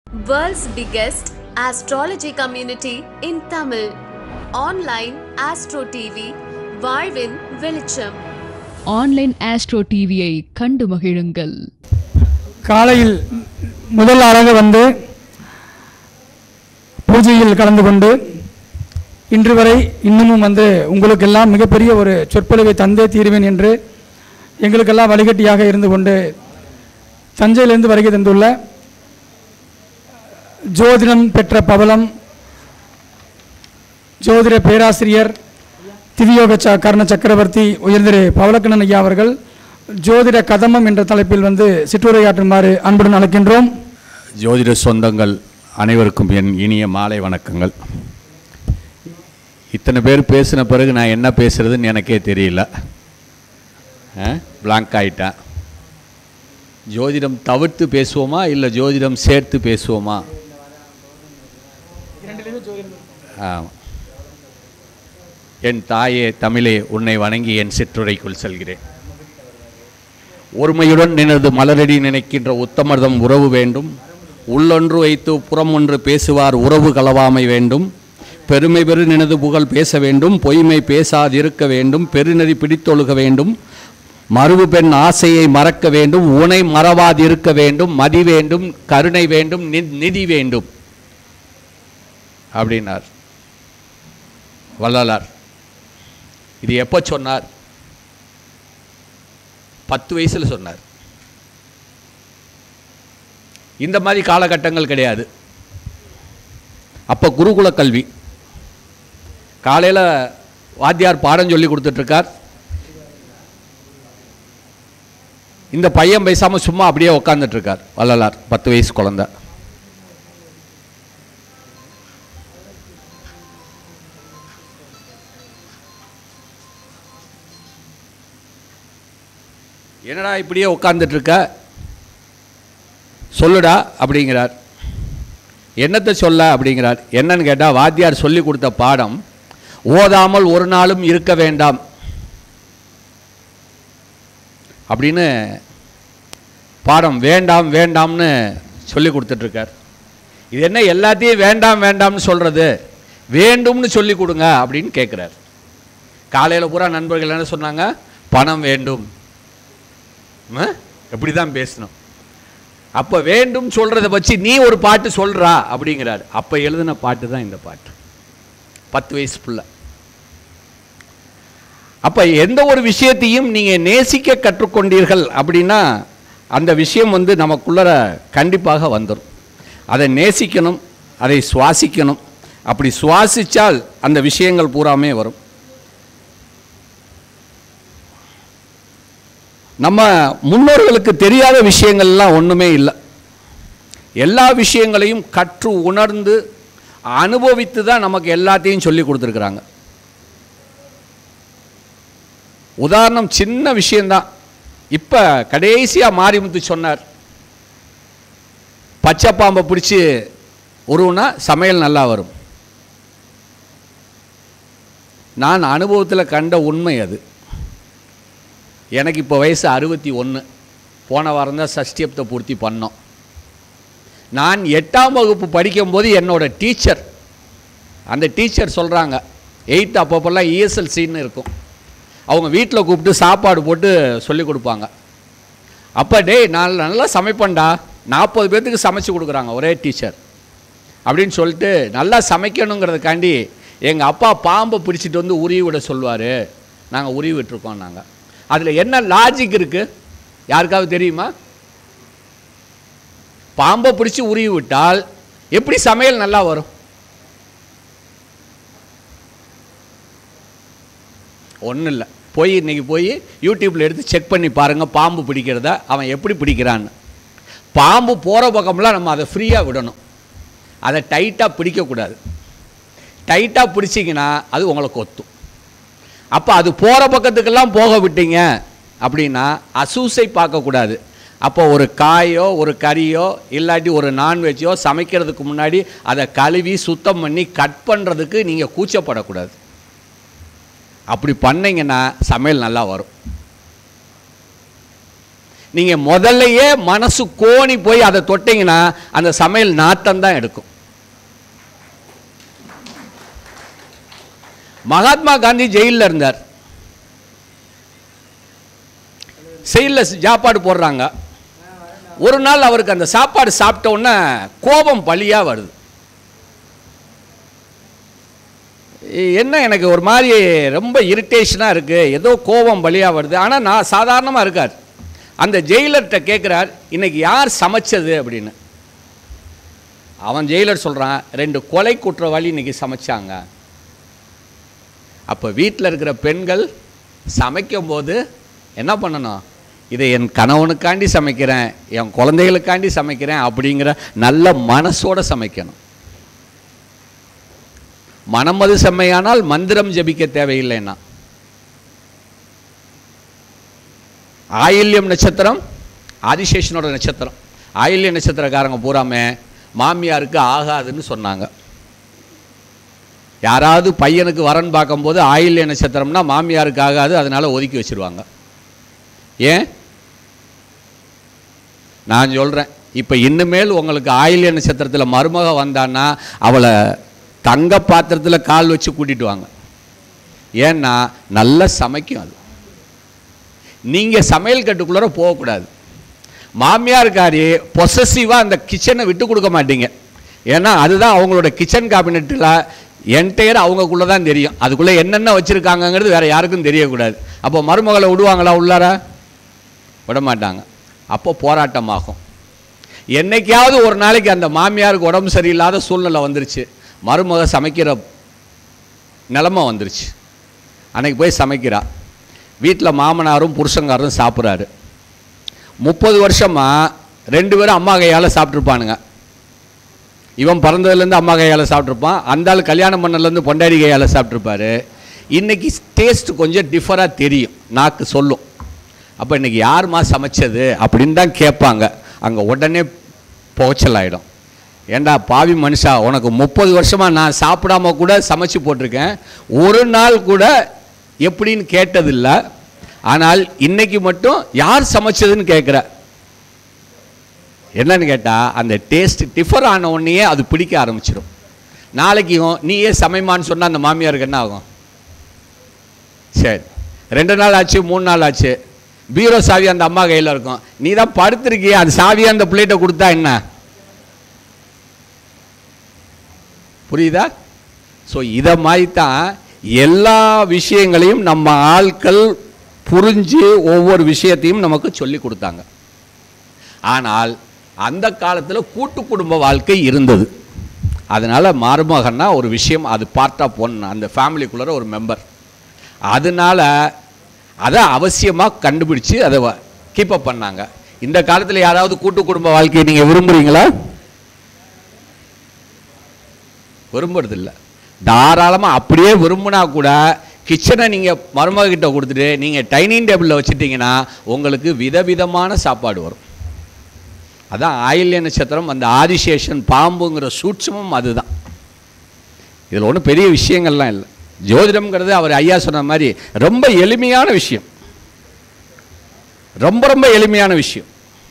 World's biggest astrology community in Tamil. Online Astro TV, வாழ்வின் வெளிச்சம் online astro டிவியை கண்டு மகிழுங்கள் காலையில் முதல் அழக வந்து பூஜையில் கலந்து கொண்டு இன்று வரை இன்னமும் வந்து உங்களுக்கெல்லாம் மிகப்பெரிய ஒரு சொற்பொழிவை தந்தே தீருவேன் என்று எங்களுக்கெல்லாம் வழிகட்டியாக இருந்து கொண்டு தஞ்சையிலிருந்து வருகை தந்துள்ள ஜோதிடம் பெற்ற பவளம் ஜோதிட பேராசிரியர் திதியோக ச கர்ண சக்கரவர்த்தி உயர்திரு பவளக்கண்ணன் ஐயா அவர்கள் ஜோதிட கதமம் என்ற தலைப்பில் வந்து சிற்றுரையாற்றுமாறு அன்புடன் அழைக்கின்றோம் ஜோதிட சொந்தங்கள் அனைவருக்கும் என் இனிய மாலை வணக்கங்கள் இத்தனை பேர் பேசின பிறகு நான் என்ன பேசுறதுன்னு எனக்கே தெரியல பிளாங்க் ஆயிட்டேன் ஜோதிடம் தவிர்த்து பேசுவோமா இல்லை ஜோதிடம் சேர்த்து பேசுவோமா ஆமாம் என் தாயே தமிழே உன்னை வணங்கி என் சிற்றுரைக்குள் செல்கிறேன் ஒருமையுடன் நினது மலரடி நினைக்கின்ற உத்தமர்தம் உறவு வேண்டும் உள்ளொன்று வைத்து புறம் ஒன்று பேசுவார் உறவு கலவாமை வேண்டும் பெருமை பெரு நினது புகழ் பேச வேண்டும் பொய்மை பேசாதிருக்க வேண்டும் பெருநெறி பிடித்தொழுக வேண்டும் மறுவு பெண் ஆசையை மறக்க வேண்டும் உனை மறவாதிருக்க வேண்டும் மதி வேண்டும் கருணை வேண்டும் நி- நிதி வேண்டும் அப்படின்னார் வள்ளலார் இது எப்போ சொன்னார் பத்து வயசுல சொன்னார் இந்த மாதிரி காலகட்டங்கள் கிடையாது அப்போ குருகுல கல்வி காலையில் வாத்தியார் பாடம் சொல்லி கொடுத்துட்ருக்கார் இந்த பையன் பேசாமல் சும்மா அப்படியே உட்காந்துட்டு இருக்கார் வள்ளலார் பத்து வயசு குழந்தை என்னடா இப்படியே உட்காந்துட்டு இருக்க சொல்லுடா அப்படிங்கிறார் என்னத்தை சொல்ல அப்படிங்கிறார் என்னன்னு கேட்டால் வாத்தியார் சொல்லி கொடுத்த பாடம் ஓதாமல் ஒரு நாளும் இருக்க வேண்டாம் அப்படின்னு பாடம் வேண்டாம் வேண்டாம்னு சொல்லி கொடுத்துட்ருக்கார் இது என்ன எல்லாத்தையும் வேண்டாம் வேண்டாம்னு சொல்கிறது வேண்டும்னு சொல்லி கொடுங்க அப்படின்னு கேட்குறார் காலையில் பூரா நண்பர்கள் என்ன சொன்னாங்க பணம் வேண்டும் ஆ? எப்படி தான் பேசணும் அப்போ வேண்டும் சொல்கிறத வச்சு நீ ஒரு பாட்டு சொல்கிறா அப்படிங்கிறார் அப்போ எழுதின பாட்டு தான் இந்த பாட்டு பத்து வயசு புள்ள அப்போ எந்த ஒரு விஷயத்தையும் நீங்கள் நேசிக்க கற்றுக்கொண்டீர்கள் அப்படின்னா அந்த விஷயம் வந்து நமக்குள்ளர கண்டிப்பாக வந்துடும் அதை நேசிக்கணும் அதை சுவாசிக்கணும் அப்படி சுவாசித்தால் அந்த விஷயங்கள் பூராமே வரும் நம்ம முன்னோர்களுக்கு தெரியாத விஷயங்கள்லாம் ஒன்றுமே இல்லை எல்லா விஷயங்களையும் கற்று உணர்ந்து அனுபவித்து தான் நமக்கு எல்லாத்தையும் சொல்லி கொடுத்துருக்குறாங்க உதாரணம் சின்ன விஷயந்தான் இப்போ கடைசியாக மாரிமுத்து சொன்னார் பச்சை பாம்பை பிடிச்சி உருவுனா சமையல் நல்லா வரும் நான் அனுபவத்தில் கண்ட உண்மை அது எனக்கு இப்போ வயசு அறுபத்தி ஒன்று போன வாரம் தான் சஷ்டியப்தை பூர்த்தி பண்ணோம் நான் எட்டாம் வகுப்பு படிக்கும்போது என்னோட டீச்சர் அந்த டீச்சர் சொல்கிறாங்க எயித் அப்பப்போல்லாம் இஎஸ்எல்சின்னு இருக்கும் அவங்க வீட்டில் கூப்பிட்டு சாப்பாடு போட்டு சொல்லி கொடுப்பாங்க அப்போ டேய் நான் நல்லா சமைப்பேன்டா நாற்பது பேர்த்துக்கு சமைச்சு கொடுக்குறாங்க ஒரே டீச்சர் அப்படின்னு சொல்லிட்டு நல்லா சமைக்கணுங்கிறதுக்காண்டி எங்கள் அப்பா பாம்பை பிடிச்சிட்டு வந்து உருவி விட சொல்லுவார் நாங்கள் உருவி விட்டுருக்கோம் நாங்கள் அதில் என்ன லாஜிக் இருக்குது யாருக்காவது தெரியுமா பாம்பை பிடிச்சி உருவி விட்டால் எப்படி சமையல் நல்லா வரும் ஒன்றும் இல்லை போய் இன்னைக்கு போய் யூடியூப்பில் எடுத்து செக் பண்ணி பாருங்கள் பாம்பு பிடிக்கிறத அவன் எப்படி பிடிக்கிறான்னு பாம்பு போகிற பக்கம்லாம் நம்ம அதை ஃப்ரீயாக விடணும் அதை டைட்டாக பிடிக்கக்கூடாது டைட்டாக பிடிச்சிங்கன்னா அது உங்களை கொத்தும் அப்போ அது போகிற பக்கத்துக்கெல்லாம் போக விட்டீங்க அப்படின்னா அசூசை பார்க்கக்கூடாது அப்போ ஒரு காயோ ஒரு கறியோ இல்லாட்டி ஒரு நான்வெஜ்ஜோ சமைக்கிறதுக்கு முன்னாடி அதை கழுவி சுத்தம் பண்ணி கட் பண்ணுறதுக்கு நீங்கள் கூச்சப்படக்கூடாது அப்படி பண்ணீங்கன்னா சமையல் நல்லா வரும் நீங்கள் முதல்லையே மனசு கோணி போய் அதை தொட்டிங்கன்னா அந்த சமையல் நாட்டம் தான் எடுக்கும் மகாத்மா காந்தி ஜெயிலில் இருந்தார் செயலில் சாப்பாடு போடுறாங்க ஒரு நாள் அவருக்கு அந்த சாப்பாடு சாப்பிட்ட உடனே கோபம் பழியாக வருது என்ன எனக்கு ஒரு மாதிரி ரொம்ப இரிட்டேஷனாக இருக்குது ஏதோ கோபம் பலியாக வருது ஆனால் நான் சாதாரணமாக இருக்கார் அந்த ஜெயிலர்கிட்ட கேட்குறார் இன்னைக்கு யார் சமைச்சது அப்படின்னு அவன் ஜெயிலர் சொல்கிறான் ரெண்டு கொலை குற்றவாளி இன்னைக்கு சமைச்சாங்க அப்போ வீட்டில் இருக்கிற பெண்கள் சமைக்கும்போது என்ன பண்ணணும் இதை என் கணவனுக்காண்டி சமைக்கிறேன் என் குழந்தைகளுக்காண்டி சமைக்கிறேன் அப்படிங்கிற நல்ல மனசோட சமைக்கணும் மனமது செம்மையானால் மந்திரம் ஜபிக்க தேவையில்லைன்னா ஆயில்யம் நட்சத்திரம் ஆதிசேஷனோட நட்சத்திரம் ஆயில்ய நட்சத்திரக்காரங்க பூராமே மாமியாருக்கு ஆகாதுன்னு சொன்னாங்க யாராவது பையனுக்கு வரன் பார்க்கும்போது ஆயில்ய நட்சத்திரம்னா மாமியாருக்கு ஆகாது அதனால ஒதுக்கி வச்சிருவாங்க ஏன் நான் சொல்கிறேன் இப்போ இன்னுமேல் உங்களுக்கு ஆயில்ய நட்சத்திரத்தில் மருமக வந்தான்னா அவளை தங்க பாத்திரத்தில் கால் வச்சு கூட்டிட்டு வாங்க ஏன்னா நல்லா சமைக்கும் அது நீங்கள் சமையல் கட்டுக்குள்ளார போகக்கூடாது மாமியாருக்காரி பொசசிவாக அந்த கிச்சனை விட்டு கொடுக்க மாட்டீங்க ஏன்னா அதுதான் அவங்களோட கிச்சன் கேபினெட்டில் என்டையர் அவங்கக்குள்ளே தான் தெரியும் அதுக்குள்ளே என்னென்ன வச்சுருக்காங்கங்கிறது வேறு யாருக்கும் தெரியக்கூடாது அப்போ மருமகளை விடுவாங்களா உள்ளார விட மாட்டாங்க அப்போ போராட்டமாகும் என்னைக்காவது ஒரு நாளைக்கு அந்த மாமியாருக்கு உடம்பு சரியில்லாத சூழ்நிலை வந்துருச்சு மருமக சமைக்கிற நிலமை வந்துருச்சு அன்னைக்கு போய் சமைக்கிறா வீட்டில் மாமனாரும் புருஷங்காரும் சாப்பிட்றாரு முப்பது வருஷமாக ரெண்டு பேரும் அம்மா கையால் சாப்பிட்ருப்பானுங்க இவன் பிறந்ததுலேருந்து அம்மா கையால் சாப்பிட்ருப்பான் அந்த ஆள் கல்யாணம் பண்ணதுலேருந்து பொண்டாடி கையால் சாப்பிட்ருப்பாரு இன்னைக்கு டேஸ்ட் கொஞ்சம் டிஃபராக தெரியும் நாக்கு சொல்லும் அப்போ இன்னைக்கு யாரும்மா சமைச்சது அப்படின்னு தான் கேட்பாங்க அங்கே உடனே புகைச்சலாயிடும் ஏண்டா பாவி மனுஷா உனக்கு முப்பது வருஷமாக நான் சாப்பிடாம கூட சமைச்சு போட்டிருக்கேன் ஒரு நாள் கூட எப்படின்னு கேட்டதில்ல ஆனால் இன்னைக்கு மட்டும் யார் சமைச்சதுன்னு கேட்குற என்னன்னு கேட்டால் அந்த டேஸ்ட் டிஃபர் ஆன உடனேயே அது பிடிக்க ஆரம்பிச்சிடும் நாளைக்கும் நீயே சமைமான்னு சொன்னால் அந்த மாமியாருக்கு என்ன ஆகும் சரி ரெண்டு நாள் ஆச்சு மூணு நாள் ஆச்சு பீரோ சாவி அந்த அம்மா கையில் இருக்கும் நீ தான் படுத்திருக்கிய அது சாவியை அந்த பிளேட்டை கொடுத்தா என்ன புரியுதா ஸோ இதை மாதிரி தான் எல்லா விஷயங்களையும் நம்ம ஆட்கள் புரிஞ்சு ஒவ்வொரு விஷயத்தையும் நமக்கு சொல்லி கொடுத்தாங்க ஆனால் அந்த காலத்தில் கூட்டு குடும்ப வாழ்க்கை இருந்தது அதனால் மருமகன்னா ஒரு விஷயம் அது பார்ட் ஆஃப் ஒன் அந்த ஃபேமிலிக்குள்ளே ஒரு மெம்பர் அதனால அதை அவசியமாக கண்டுபிடிச்சு அதை கீப்பப் பண்ணாங்க இந்த காலத்தில் யாராவது கூட்டு குடும்ப வாழ்க்கையை நீங்கள் விரும்புகிறீங்களா விரும்புறதில்ல தாராளமாக அப்படியே விரும்பினா கூட கிச்சனை நீங்கள் மருமக கிட்ட கொடுத்துட்டு நீங்கள் டைனிங் டேபிளில் வச்சுட்டிங்கன்னா உங்களுக்கு விதவிதமான சாப்பாடு வரும் அதான் ஆயில்ய நட்சத்திரம் அந்த ஆதிசேஷன் பாம்புங்கிற சூட்சமும் அதுதான் இதில் ஒன்றும் பெரிய விஷயங்கள்லாம் இல்லை ஜோதிடம்ங்கிறது அவர் ஐயா சொன்ன மாதிரி ரொம்ப எளிமையான விஷயம் ரொம்ப ரொம்ப எளிமையான விஷயம்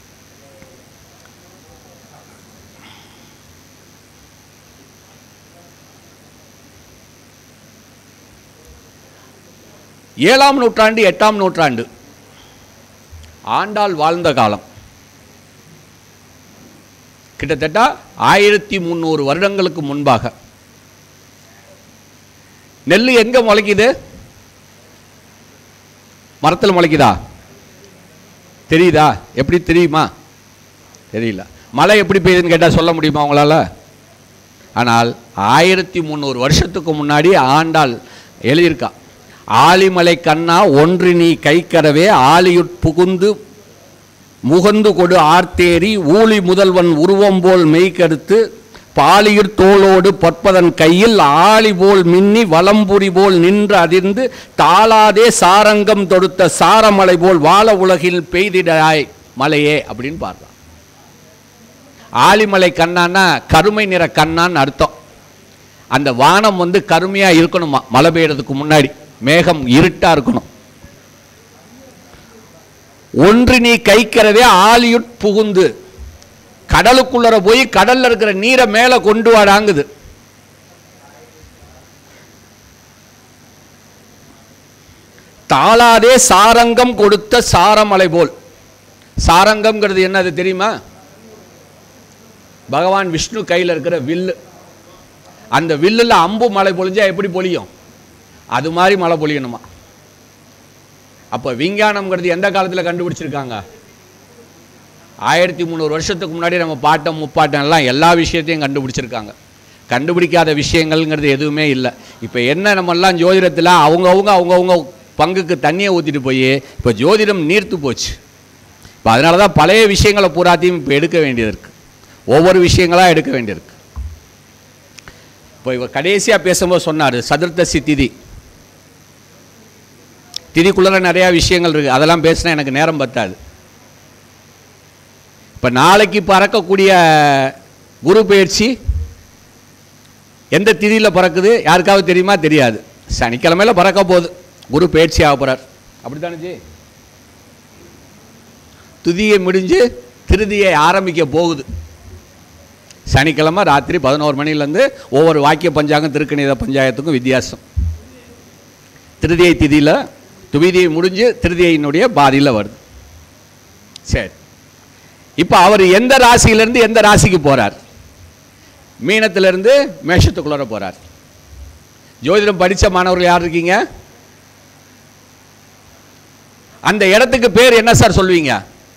ஏழாம் நூற்றாண்டு எட்டாம் நூற்றாண்டு ஆண்டாள் வாழ்ந்த காலம் கிட்டத்தட்ட ஆயிரத்தி முந்நூறு வருடங்களுக்கு முன்பாக நெல் எங்க முளைக்குது மரத்தில் முளைக்குதா தெரியுதா எப்படி தெரியுமா தெரியல மழை எப்படி பெய்யுதுன்னு கேட்டால் சொல்ல முடியுமா உங்களால் ஆனால் ஆயிரத்தி முந்நூறு வருஷத்துக்கு முன்னாடி ஆண்டாள் எழுதியிருக்கா ஆலிமலை கண்ணா ஒன்று நீ கைக்கரவே ஆலியுட் புகுந்து முகந்து கொடு ஆர்த்தேரி ஊழி முதல்வன் உருவம் போல் மெய்கருத்து பாலியிற் தோளோடு பொற்பதன் கையில் ஆளி போல் மின்னி வலம்புரி போல் நின்று அதிர்ந்து தாளாதே சாரங்கம் தொடுத்த சாரமலை போல் வாழ உலகில் பெய்திடாய் மலையே அப்படின்னு பாடுறான் ஆலிமலை கண்ணான்னா கருமை நிற கண்ணான்னு அர்த்தம் அந்த வானம் வந்து கருமையாக இருக்கணுமா மழை பெய்யறதுக்கு முன்னாடி மேகம் இருட்டாக இருக்கணும் ஒன்று நீ கைக்கிறதே ஆலியுட் புகுந்து கடலுக்குள்ளர போய் கடல்ல இருக்கிற நீரை மேலே கொண்டு வாடாங்குது தாளாதே சாரங்கம் கொடுத்த சாரமலை போல் சாரங்கம்ங்கிறது என்னது தெரியுமா பகவான் விஷ்ணு கையில் இருக்கிற வில்லு அந்த வில்லுல அம்பு மழை பொழிஞ்சா எப்படி பொழியும் அது மாதிரி மழை பொழியணுமா அப்போ விஞ்ஞானம்ங்கிறது எந்த காலத்தில் கண்டுபிடிச்சிருக்காங்க ஆயிரத்தி முந்நூறு வருஷத்துக்கு முன்னாடி நம்ம பாட்டம் முப்பாட்டம் எல்லாம் எல்லா விஷயத்தையும் கண்டுபிடிச்சிருக்காங்க கண்டுபிடிக்காத விஷயங்கள்ங்கிறது எதுவுமே இல்லை இப்போ என்ன நம்மெல்லாம் ஜோதிடத்தில் அவங்கவுங்க அவங்கவுங்க பங்குக்கு தண்ணியை ஊற்றிட்டு போய் இப்போ ஜோதிடம் நீர்த்து போச்சு இப்போ அதனால தான் பழைய விஷயங்களை பூராத்தையும் இப்போ எடுக்க வேண்டியது இருக்குது ஒவ்வொரு விஷயங்களாக எடுக்க வேண்டியிருக்கு இப்போ இவர் கடைசியாக பேசும்போது சொன்னார் சதுர்த்தசி திதி திதிக்குள்ளே நிறையா விஷயங்கள் இருக்குது அதெல்லாம் பேசினா எனக்கு நேரம் பத்தாது இப்போ நாளைக்கு பறக்கக்கூடிய குரு பயிற்சி எந்த திதியில் பறக்குது யாருக்காவது தெரியுமா தெரியாது சனிக்கிழமையில் பறக்க போகுது குரு பயிற்சி ஆக போகிறார் அப்படித்தானே ஜி துதியை முடிஞ்சு திருதியை ஆரம்பிக்க போகுது சனிக்கிழமை ராத்திரி பதினோரு மணிலேருந்து ஒவ்வொரு வாக்கிய பஞ்சாங்கம் திருக்கணித பஞ்சாயத்துக்கும் வித்தியாசம் திருதியை திதியில் துவிதியை முடிஞ்சு திருதியினுடைய பாதியில் வருது சரி இப்போ அவர் எந்த ராசியிலேருந்து எந்த ராசிக்கு போகிறார் மீனத்திலிருந்து மேஷத்துக்குள்ளார போகிறார் ஜோதிடம் படித்த மாணவர்கள் யார் இருக்கீங்க அந்த இடத்துக்கு பேர் என்ன சார் சொல்வீங்க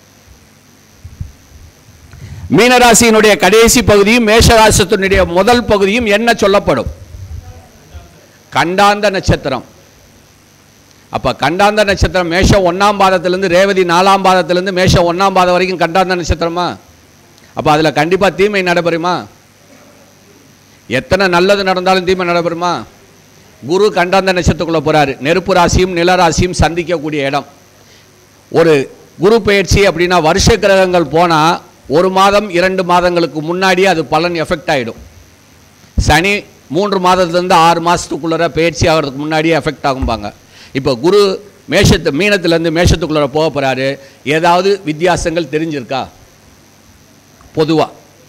மீனராசியினுடைய கடைசி பகுதியும் மேஷராசித்தினுடைய முதல் பகுதியும் என்ன சொல்லப்படும் கண்டாந்த நட்சத்திரம் அப்ப கண்டாந்த நட்சத்திரம் மேஷம் ஒன்னாம் பாதத்திலிருந்து ரேவதி நாலாம் பாதத்திலிருந்து மேஷம் ஒன்னாம் பாதம் வரைக்கும் கண்டாந்த நட்சத்திரமா அப்ப அதுல கண்டிப்பா தீமை நடைபெறுமா எத்தனை நல்லது நடந்தாலும் தீமை நடைபெறுமா குரு கண்டாந்த நட்சத்திரத்துக்குள்ள போறாரு நெருப்பு ராசியும் நிலராசியும் சந்திக்கக்கூடிய இடம் ஒரு குரு பயிற்சி அப்படின்னா வருஷ கிரகங்கள் போனால் ஒரு மாதம் இரண்டு மாதங்களுக்கு முன்னாடியே அது பலன் எஃபெக்ட் ஆகிடும் சனி மூன்று மாதத்துலேருந்து ஆறு மாதத்துக்குள்ளே பயிற்சி ஆகிறதுக்கு முன்னாடியே எஃபெக்ட் ஆகும்பாங்க இப்போ குரு மேஷத்து மீனத்துலேருந்து மேஷத்துக்குள்ளே போக போகிறாரு ஏதாவது வித்தியாசங்கள் தெரிஞ்சிருக்கா பொதுவாக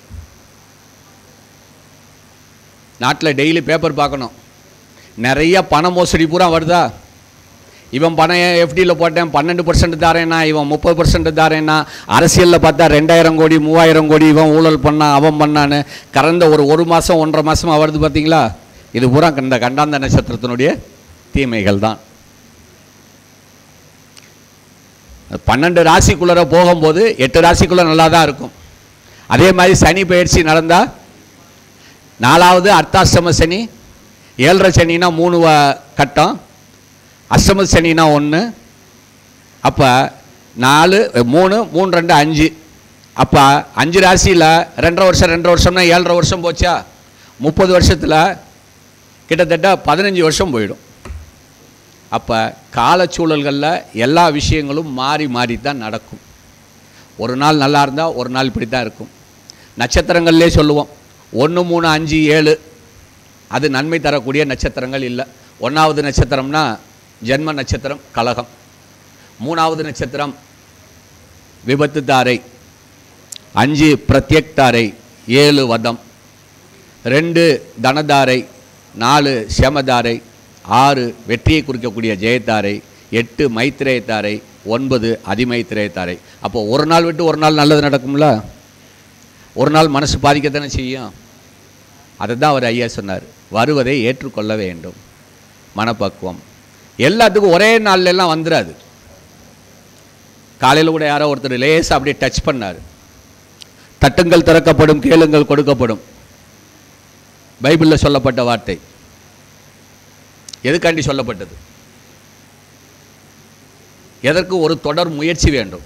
நாட்டில் டெய்லி பேப்பர் பார்க்கணும் நிறைய பண மோசடி பூரா வருதா இவன் பணம் எஃப்டியில் போட்டேன் பன்னெண்டு பர்சன்ட் தாரேன்னா இவன் முப்பது பர்சன்ட் தாரேன்னா அரசியலில் பார்த்தா ரெண்டாயிரம் கோடி மூவாயிரம் கோடி இவன் ஊழல் பண்ணான் அவன் பண்ணான்னு கடந்த ஒரு ஒரு மாதம் ஒன்றரை மாதமாக வருது பார்த்தீங்களா இது பூரா இந்த கண்டாந்த நட்சத்திரத்தினுடைய தீமைகள் தான் பன்னெண்டு ராசிக்குள்ளே போகும்போது எட்டு ராசிக்குள்ளே நல்லா தான் இருக்கும் அதே மாதிரி சனி பயிற்சி நடந்தால் நாலாவது அர்த்தாஷ்டம சனி ஏழரை சனினா மூணு வ- கட்டம் அஷ்டம சனினா ஒன்று அப்போ நாலு மூணு மூணு ரெண்டு அஞ்சு அப்போ அஞ்சு ராசியில் ரெண்டரை வருஷம் ரெண்டரை வருஷம்னா ஏழரை வருஷம் போச்சா முப்பது வருஷத்தில் கிட்டத்தட்ட பதினஞ்சு வருஷம் போயிடும் அப்போ காலச்சூழல்களில் எல்லா விஷயங்களும் மாறி மாறி தான் நடக்கும் ஒரு நாள் நல்லா இருந்தால் ஒரு நாள் இப்படி தான் இருக்கும் நட்சத்திரங்கள்லே சொல்லுவோம் ஒன்று மூணு அஞ்சு ஏழு அது நன்மை தரக்கூடிய நட்சத்திரங்கள் இல்லை ஒன்றாவது நட்சத்திரம்னா ஜென்ம நட்சத்திரம் கலகம் மூணாவது நட்சத்திரம் விபத்து தாரை அஞ்சு பிரத்யக் தாரை ஏழு வதம் ரெண்டு தனதாரை நாலு செமதாரை ஆறு வெற்றியை குறிக்கக்கூடிய ஜெயத்தாரை எட்டு மைத்திரேயத்தாரை ஒன்பது அதிமைத்திரேயத்தாரை அப்போ ஒரு நாள் விட்டு ஒரு நாள் நல்லது நடக்கும்ல ஒரு நாள் மனசு பாதிக்கத்தானே செய்யும் அதை தான் அவர் ஐயா சொன்னார் வருவதை ஏற்றுக்கொள்ள வேண்டும் மனப்பக்குவம் எல்லாத்துக்கும் ஒரே நாள்ல எல்லாம் வந்துடாது காலையில் கூட யாரோ ஒருத்தர் லேசாக அப்படியே டச் பண்ணார் தட்டுங்கள் திறக்கப்படும் கேளுங்கள் கொடுக்கப்படும் பைபிளில் சொல்லப்பட்ட வார்த்தை எதுக்காண்டி சொல்லப்பட்டது எதற்கு ஒரு தொடர் முயற்சி வேண்டும்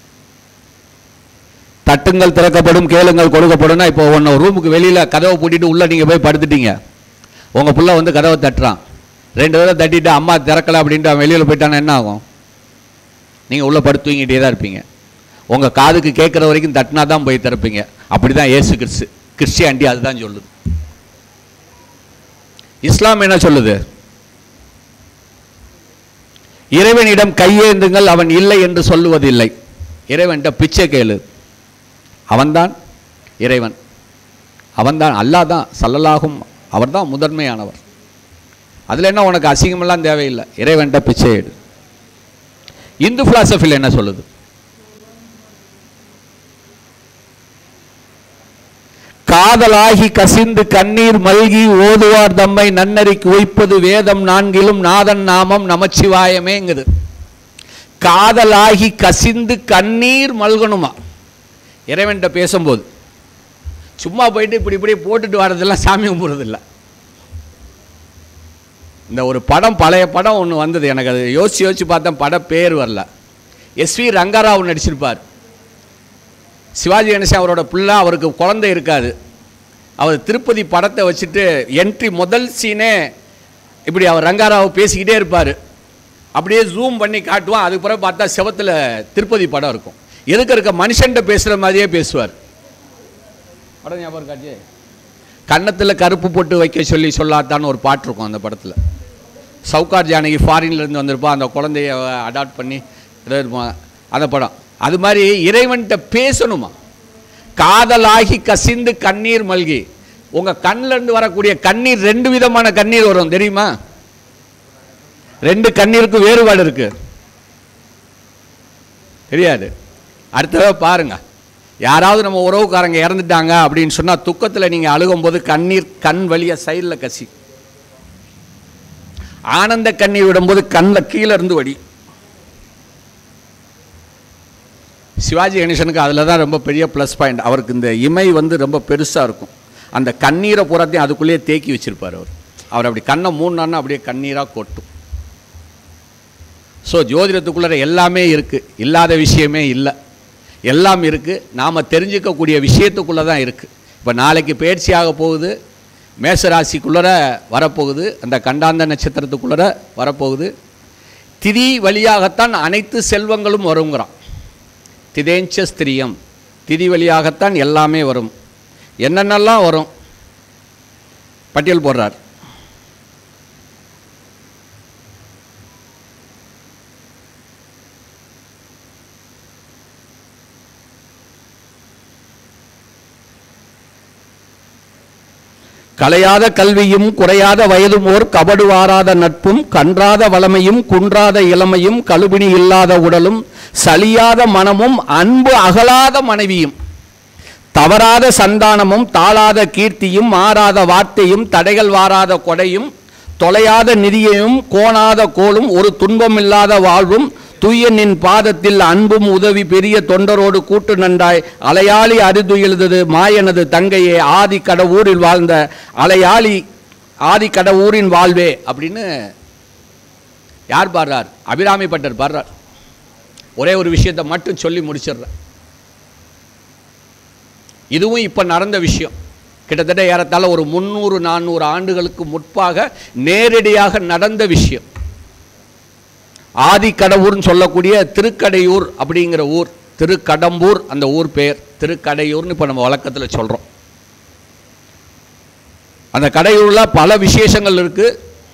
தட்டுங்கள் திறக்கப்படும் கேளுங்கள் கொடுக்கப்படும்னா இப்போ ஒன்று ரூமுக்கு வெளியில் கதவை பூட்டிட்டு உள்ளே நீங்கள் போய் படுத்துட்டீங்க உங்கள் புள்ள வந்து கதவை தட்டுறான் ரெண்டு தடவை தட்டிட்டு அம்மா திறக்கல அப்படின்ட்டு அவன் வெளியில் போயிட்டானா என்ன ஆகும் நீங்கள் உள்ளே படுத்து தூங்கிட்டே தான் இருப்பீங்க உங்கள் காதுக்கு கேட்குற வரைக்கும் தட்டினா தான் போய் திறப்பீங்க அப்படி தான் ஏசு கிறிஸ்து கிறிஸ்டியாண்டி அதுதான் சொல்லுது இஸ்லாம் என்ன சொல்லுது இறைவனிடம் கையேந்துங்கள் அவன் இல்லை என்று சொல்லுவதில்லை இறைவன்கிட்ட பிச்சை கேளு அவன்தான் இறைவன் அவன்தான் அல்லாஹ் தான் சல்லல்லாகும் அவர்தான் முதன்மையானவர் அதில் என்ன உனக்கு அசிங்கமெல்லாம் தேவையில்லை இறைவன்கிட்ட பிச்சை எடு இந்து பிலாசபியில் என்ன சொல்லுது காதலாகி கசிந்து கண்ணீர் மல்கி ஓதுவார் தம்மை நன்னறிக்கு உய்ப்பது வேதம் நான்கிலும் நாதன் நாமம் நமச்சிவாயமேங்குது காதலாகி கசிந்து கண்ணீர் மல்கணுமா இறைவன்கிட்ட பேசும்போது சும்மா போயிட்டு இப்படி இப்படி போட்டுட்டு வர்றதெல்லாம் சாமி கும்பிட்றதில்ல இந்த ஒரு படம் பழைய படம் ஒன்று வந்தது எனக்கு அது யோசிச்சு யோசிச்சு பார்த்தேன் படம் பேர் வரல எஸ்வி ரங்கராவ் நடிச்சிருப்பார் சிவாஜி கணேசன் அவரோட பிள்ளை அவருக்கு குழந்தை இருக்காது அவர் திருப்பதி படத்தை வச்சுட்டு என்ட்ரி முதல் சீனே இப்படி அவர் ரங்காராவ் பேசிக்கிட்டே இருப்பார் அப்படியே ஜூம் பண்ணி காட்டுவான் அதுக்கு பிறகு பார்த்தா செவத்தில் திருப்பதி படம் இருக்கும் எதுக்கு இருக்க மனுஷன்ட்ட பேசுகிற மாதிரியே பேசுவார் படம் ஞாபகம் காட்சி கன்னத்தில் கருப்பு போட்டு வைக்க சொல்லி சொல்லாத்தான்னு ஒரு பாட்டு இருக்கும் அந்த படத்தில் சவுகார் ஜானகி ஃபாரின்ல இருந்து வந்திருப்பா அந்த குழந்தைய அடாப்ட் பண்ணி ஏதோ இருப்பான் அந்த படம் அது மாதிரி இறைவன்கிட்ட பேசணுமா காதலாகி கசிந்து கண்ணீர் மல்கி உங்க கண்ணுல இருந்து வரக்கூடிய கண்ணீர் ரெண்டு விதமான கண்ணீர் வரும் தெரியுமா ரெண்டு கண்ணீருக்கு வேறுபாடு இருக்கு தெரியாது அடுத்ததாக பாருங்க யாராவது நம்ம உறவுக்காரங்க இறந்துட்டாங்க அப்படின்னு சொன்னா துக்கத்தில் நீங்க அழுகும்போது கண்ணீர் கண் வழியா சைடில் கசி ஆனந்த கண்ணீர் விடும்போது கண்ணில் கீழே இருந்து வடி சிவாஜி கணேசனுக்கு அதில் தான் ரொம்ப பெரிய ப்ளஸ் பாயிண்ட் அவருக்கு இந்த இமை வந்து ரொம்ப பெருசாக இருக்கும் அந்த கண்ணீரை பூராத்தையும் அதுக்குள்ளேயே தேக்கி வச்சிருப்பார் அவர் அவர் அப்படி கண்ணை மூணுனா அப்படியே கண்ணீராக கொட்டும் ஸோ ஜோதிடத்துக்குள்ளே எல்லாமே இருக்குது இல்லாத விஷயமே இல்லை எல்லாம் இருக்குது நாம் தெரிஞ்சுக்கக்கூடிய விஷயத்துக்குள்ளே தான் இருக்குது இப்போ நாளைக்கு பயிற்சியாக போகுது மேசராசிக்குள்ளர வரப்போகுது அந்த கண்டாந்த நட்சத்திரத்துக்குள்ளர வரப்போகுது திதி வழியாகத்தான் அனைத்து செல்வங்களும் வருங்கிறான் திதேஞ்ச ஸ்திரியம் திதி வழியாகத்தான் எல்லாமே வரும் என்னென்னலாம் வரும் பட்டியல் போடுறார் கலையாத கல்வியும் குறையாத வயதும் ஓர் கபடு வாராத நட்பும் கன்றாத வளமையும் குன்றாத இளமையும் கழுபிணி இல்லாத உடலும் சலியாத மனமும் அன்பு அகலாத மனைவியும் தவறாத சந்தானமும் தாளாத கீர்த்தியும் மாறாத வார்த்தையும் தடைகள் வாராத கொடையும் தொலையாத நிதியையும் கோணாத கோலும் ஒரு துன்பமில்லாத வாழ்வும் தூய நின் பாதத்தில் அன்பும் உதவி பெரிய தொண்டரோடு கூட்டு நன்றாய் அலையாளி அரிதுயில்தது மாயனது தங்கையே ஆதி கடவுரில் வாழ்ந்த அலையாளி ஆதி கடவுரின் வாழ்வே அப்படின்னு யார் பாடுறார் அபிராமி பட்டர் பாடுறார் ஒரே ஒரு விஷயத்தை மட்டும் சொல்லி முடிச்சிடுறேன் இதுவும் இப்போ நடந்த விஷயம் கிட்டத்தட்ட ஏறத்தாழ ஒரு முந்நூறு நானூறு ஆண்டுகளுக்கு முற்பாக நேரடியாக நடந்த விஷயம் ஆதிக்கடவுர்னு சொல்லக்கூடிய திருக்கடையூர் அப்படிங்கிற ஊர் திருக்கடம்பூர் அந்த ஊர் பேர் திருக்கடையூர்னு இப்போ நம்ம வழக்கத்தில் சொல்கிறோம் அந்த கடையூரில் பல விசேஷங்கள் இருக்குது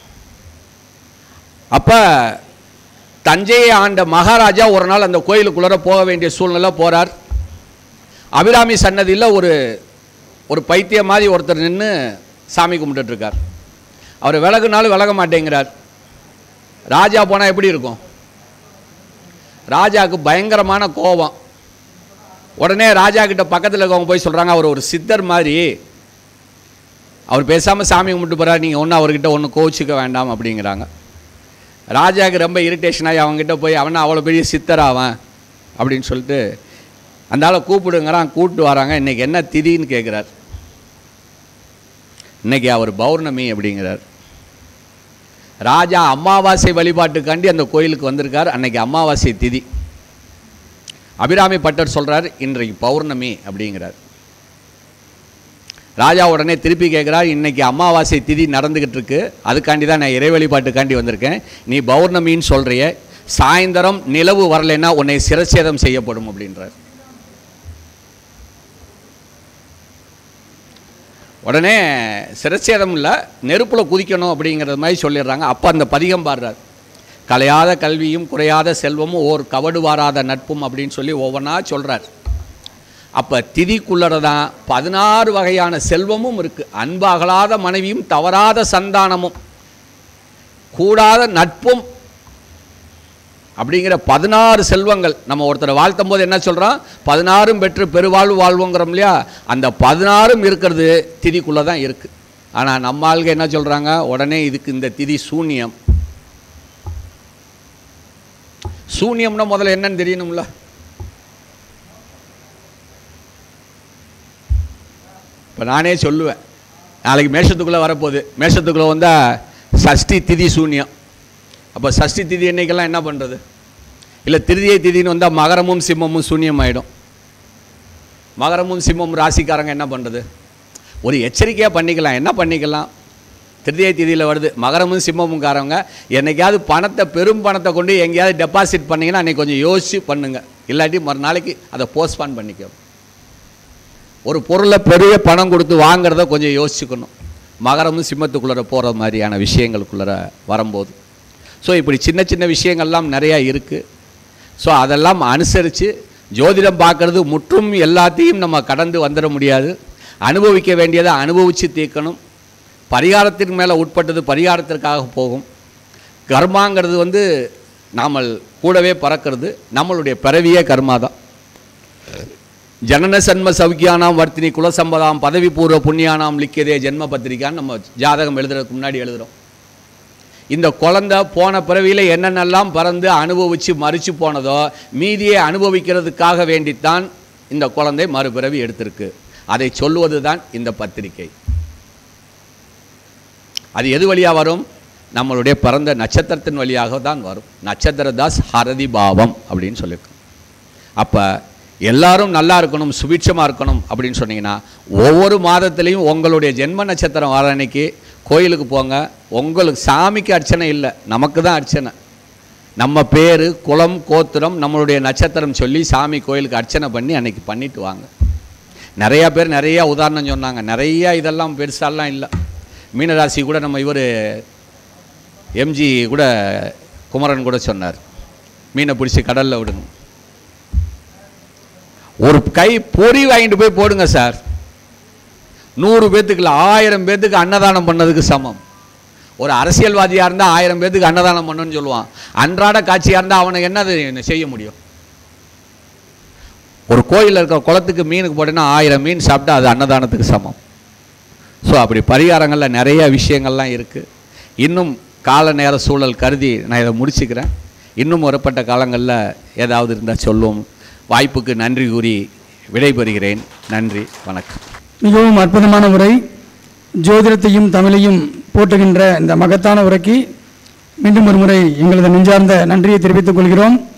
அப்போ தஞ்சையை ஆண்ட மகாராஜா ஒரு நாள் அந்த கோயிலுக்குள்ளார போக வேண்டிய சூழ்நிலை போகிறார் அபிராமி சன்னதியில் ஒரு ஒரு பைத்தியம் மாதிரி ஒருத்தர் நின்று சாமி கும்பிட்டுட்டு இருக்கார் அவர் விலகுனாலும் விலக மாட்டேங்கிறார் ராஜா போனால் எப்படி இருக்கும் ராஜாவுக்கு பயங்கரமான கோபம் உடனே ராஜா கிட்ட பக்கத்தில் இருக்கவங்க போய் சொல்கிறாங்க அவர் ஒரு சித்தர் மாதிரி அவர் பேசாமல் சாமி கும்பிட்டு போகிறார் நீங்கள் ஒன்றும் அவர்கிட்ட ஒன்றும் கோச்சிக்க வேண்டாம் அப்படிங்கிறாங்க ராஜாவுக்கு ரொம்ப இரிட்டேஷன் ஆகி அவங்ககிட்ட போய் அவனை அவ்வளோ பெரிய சித்தர் அவன் அப்படின்னு சொல்லிட்டு அந்த ஆளை கூப்பிடுங்கிறான் கூப்பிட்டு வராங்க இன்றைக்கி என்ன திதின்னு கேட்குறார் இன்னைக்கு அவர் பௌர்ணமி அப்படிங்கிறார் ராஜா அமாவாசை வழிபாட்டுக்காண்டி அந்த கோயிலுக்கு வந்திருக்கார் அன்னைக்கு அமாவாசை திதி அபிராமி பட்டர் சொல்றார் இன்றைக்கு பௌர்ணமி அப்படிங்கிறார் ராஜா உடனே திருப்பி கேட்குறார் இன்னைக்கு அமாவாசை திதி நடந்துக்கிட்டு இருக்கு அதுக்காண்டி தான் நான் இறை வழிபாட்டுக்காண்டி வந்திருக்கேன் நீ பௌர்ணமின்னு சொல்றிய சாயந்தரம் நிலவு வரலைன்னா உன்னை சிரச்சேதம் செய்யப்படும் அப்படின்றார் உடனே சிரச்சேதம் இல்லை நெருப்பில் குதிக்கணும் அப்படிங்கிறது மாதிரி சொல்லிடுறாங்க அப்போ அந்த பதிகம் பாடுறார் கலையாத கல்வியும் குறையாத செல்வமும் ஓர் கவடு வாராத நட்பும் அப்படின்னு சொல்லி ஒவ்வொன்றா சொல்கிறார் அப்போ திதிக்குள்ளற தான் பதினாறு வகையான செல்வமும் இருக்குது அன்பாகலாத மனைவியும் தவறாத சந்தானமும் கூடாத நட்பும் அப்படிங்கிற பதினாறு செல்வங்கள் நம்ம ஒருத்தரை வாழ்த்தும் போது என்ன சொல்கிறோம் பதினாறும் பெற்று பெருவாழ்வு வாழ்வோங்கிறோம் இல்லையா அந்த பதினாறும் இருக்கிறது திதிக்குள்ளே தான் இருக்குது ஆனால் நம்ம ஆளுங்க என்ன சொல்கிறாங்க உடனே இதுக்கு இந்த திதி சூன்யம் சூன்யம்னா முதல்ல என்னன்னு தெரியணும்ல இப்போ நானே சொல்லுவேன் நாளைக்கு மேஷத்துக்குள்ளே வரப்போகுது மேஷத்துக்குள்ளே வந்தால் சஷ்டி திதி சூன்யம் அப்போ சஷ்டி திதி என்னைக்கெல்லாம் என்ன பண்ணுறது இல்லை திருதியை திதின்னு வந்தால் மகரமும் சிம்மமும் சூன்யம் ஆகிடும் மகரமும் சிம்மமும் ராசிக்காரங்க என்ன பண்ணுறது ஒரு எச்சரிக்கையாக பண்ணிக்கலாம் என்ன பண்ணிக்கலாம் திருதியை திதியில் வருது மகரமும் சிம்மமும் காரவங்க என்னைக்காவது பணத்தை பெரும் பணத்தை கொண்டு எங்கேயாவது டெபாசிட் பண்ணிங்கன்னா அன்றைக்கி கொஞ்சம் யோசித்து பண்ணுங்க இல்லாட்டி மறுநாளைக்கு அதை போஸ்ட்பான் பண்ணிக்கோ ஒரு பொருளை பெரிய பணம் கொடுத்து வாங்குறத கொஞ்சம் யோசிச்சுக்கணும் மகரமும் சிம்மத்துக்குள்ளே போகிற மாதிரியான விஷயங்களுக்குள்ளே வரும்போது ஸோ இப்படி சின்ன சின்ன விஷயங்கள்லாம் நிறையா இருக்குது ஸோ அதெல்லாம் அனுசரித்து ஜோதிடம் பார்க்குறது முற்றும் எல்லாத்தையும் நம்ம கடந்து வந்துட முடியாது அனுபவிக்க வேண்டியதை அனுபவித்து தீர்க்கணும் பரிகாரத்தின் மேலே உட்பட்டது பரிகாரத்திற்காக போகும் கர்மாங்கிறது வந்து நாமல் கூடவே பறக்கிறது நம்மளுடைய பிறவியே கர்மா தான் ஜனன சன்ம சௌக்கியானாம் வர்த்தினி குலசம்பதாம் பதவி பூர்வ புண்ணியானாம் லிக்கியதே ஜென்ம பத்திரிக்கான்னு நம்ம ஜாதகம் எழுதுறதுக்கு முன்னாடி எழுதுகிறோம் இந்த குழந்தை போன பிறவியில் என்னென்னலாம் பறந்து அனுபவித்து மறித்து போனதோ மீதியை அனுபவிக்கிறதுக்காக வேண்டித்தான் இந்த குழந்தை மறுபிறவி எடுத்திருக்கு அதை சொல்லுவது தான் இந்த பத்திரிகை அது எது வழியாக வரும் நம்மளுடைய பிறந்த நட்சத்திரத்தின் வழியாக தான் வரும் நட்சத்திர தாஸ் ஹரதி பாவம் அப்படின்னு சொல்லியிருக்கோம் அப்போ எல்லாரும் நல்லா இருக்கணும் சுபிட்சமாக இருக்கணும் அப்படின்னு சொன்னீங்கன்னா ஒவ்வொரு மாதத்துலேயும் உங்களுடைய ஜென்ம நட்சத்திரம் வர அன்னைக்கு கோயிலுக்கு போங்க உங்களுக்கு சாமிக்கு அர்ச்சனை இல்லை நமக்கு தான் அர்ச்சனை நம்ம பேர் குலம் கோத்திரம் நம்மளுடைய நட்சத்திரம் சொல்லி சாமி கோயிலுக்கு அர்ச்சனை பண்ணி அன்னைக்கு பண்ணிட்டு வாங்க நிறையா பேர் நிறையா உதாரணம் சொன்னாங்க நிறையா இதெல்லாம் பெருசாலாம் இல்லை மீனராசி கூட நம்ம இவர் எம்ஜி கூட குமரன் கூட சொன்னார் மீனை பிடிச்சி கடலில் விடுங்க ஒரு கை பொறி வாங்கிட்டு போய் போடுங்க சார் நூறு பேத்துக்கு இல்லை ஆயிரம் பேத்துக்கு அன்னதானம் பண்ணதுக்கு சமம் ஒரு அரசியல்வாதியாக இருந்தால் ஆயிரம் பேத்துக்கு அன்னதானம் பண்ணுன்னு சொல்லுவான் அன்றாட காட்சியாக இருந்தால் அவனுக்கு என்னது செய்ய முடியும் ஒரு கோயிலில் இருக்கிற குளத்துக்கு மீனுக்கு போட்டேன்னா ஆயிரம் மீன் சாப்பிட்டா அது அன்னதானத்துக்கு சமம் ஸோ அப்படி பரிகாரங்களில் நிறைய விஷயங்கள்லாம் இருக்குது இன்னும் கால நேர சூழல் கருதி நான் இதை முடிச்சுக்கிறேன் இன்னும் வரப்பட்ட காலங்களில் ஏதாவது இருந்தால் சொல்லுவோம் வாய்ப்புக்கு நன்றி கூறி விடைபெறுகிறேன் நன்றி வணக்கம் மிகவும் அற்புதமான உரை ஜோதிடத்தையும் தமிழையும் போற்றுகின்ற இந்த மகத்தான உரைக்கு மீண்டும் ஒரு முறை எங்களது நெஞ்சார்ந்த நன்றியை தெரிவித்துக் கொள்கிறோம்